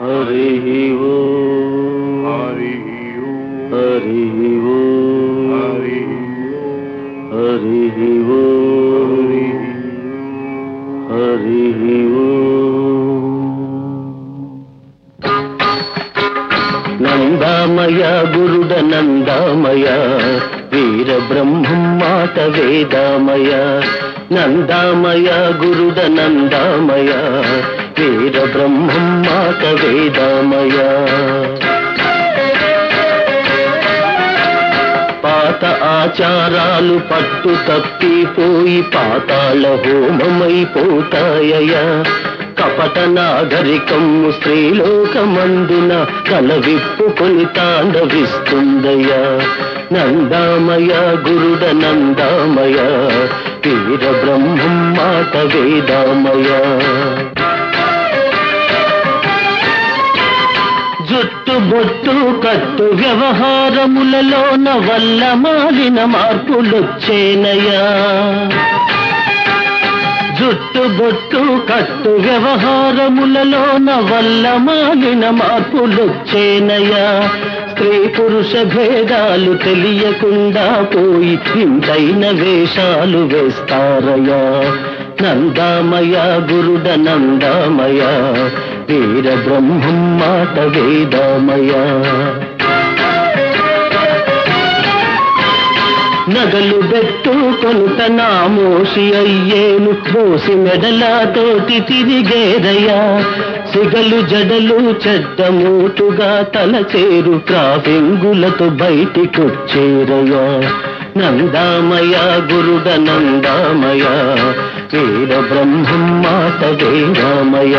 హరి ఓ హరి హరి ఓ హరి హరి ఓ హరి ఓ నందామయ గురుడ నందామయ వీర బ్రహ్మం మాట వేదామయ నందామయ గురుడ నందామయ వీర బ్రహ్మం మాట వేదామయ పాత ఆచారాలు పట్టు తప్పిపోయి పాతాళ హోమమైపోతాయయ కపట నాగరికము స్త్రీలోకమందున కల విప్పుకొని తాండవిస్తుందయ నందామయ గురుడ నందామయ వీర బ్రహ్మం మాట వేదామయ జుట్టు బొట్టు కట్టు వ్యవహారములలోన వల్ల మాలిన మార్పులొచ్చేనయా జుట్టు బొట్టు కట్టు వ్యవహారములలోన వల్ల మాలిన మార్పులొచ్చేనయా స్త్రీ పురుష భేదాలు తెలియకుండా పోయి ఇంతైన వేషాలు వేస్తారయా నందామయ గురుడ నందామయ వీర బ్రహ్మం మాట వేదామయ నగలు బెట్టు కొనుట నామోషి అయ్యేను మోసి మెడలాతోటి తిరిగేరయ్యా సిగలు జడలు చెడ్డ మూటుగా తలచేరు ట్రాఫింగులతో బయటికొచ్చేరయ్యా నందామయ గురుడ నందామయ వీర బ్రహ్మం మాట వేదామయ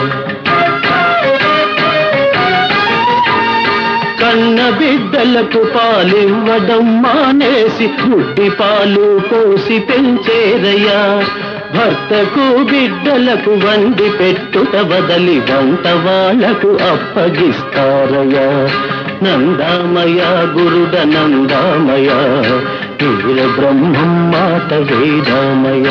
కన్న బిడ్డలకు పాలివ్వడం మానేసి గుడ్డి పాలు పోసి పెంచేరయ్యా భర్తకు బిడ్డలకు వండి పెట్టుట బదలి వంట వాళ్ళకు అప్పగిస్తారయ్యా నందామయ గురుడ నందామయ వీర బ్రహ్మం మాట వేదామయ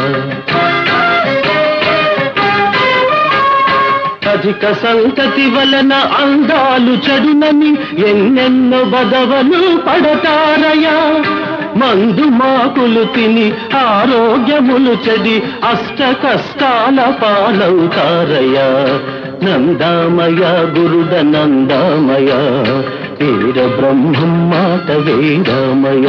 అధిక సంతతి వలన అందాలు చెడునని ఎన్నెన్నో బదవలు పడతారయా మందు మాకులు తిని ఆరోగ్యములు చెడి అష్ట కష్టాల పాలవుతారయ్యా నందామయ గురుడ నందామయ వీర బ్రహ్మం మాట వేదామయ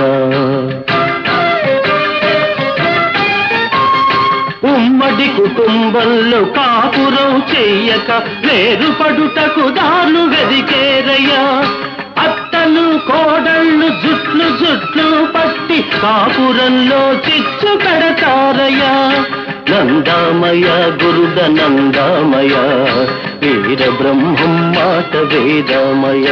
ఉమ్మడి కుటుంబంలో కాపురం చెయ్యక వేరు పడుటకు దారు వెదికేరయ్యా అత్తలు కోడళ్ళు జుట్లు జుట్లు పట్టి కాపురంలో చిచ్చు పెడతారయ్యా నందామయ గురుడ నందామయ వీర బ్రహ్మం మాట వేదామయ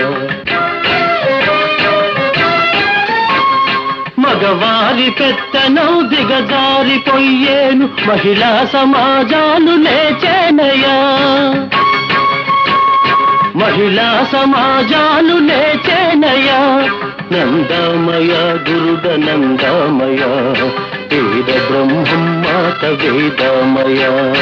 మగవారి పెత్తనం దిగజారిపోయేను మహిళా సమాజాలు లేచేనయా మహిళా సమాజాలు లేచేనయా నందామయ గురుడ నందామయ వేద బ్రహ్మం మాట వేదామయ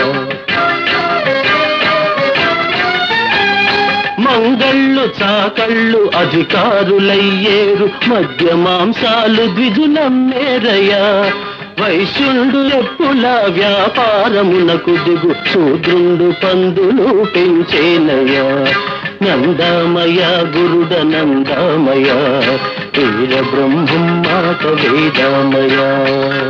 మంగళ్ళు చాకళ్ళు అధికారులయ్యేరు మద్య మాంసాలు ద్విజులమ్మేరయ్యా వైశ్యుండు ఎప్పుల వ్యాపారమునకు దిగు శూద్రుండు పందులు పెంచేనయ్యా నందామయ గురుడ నందామయ వీర బ్రహ్మం మాట వేదామయ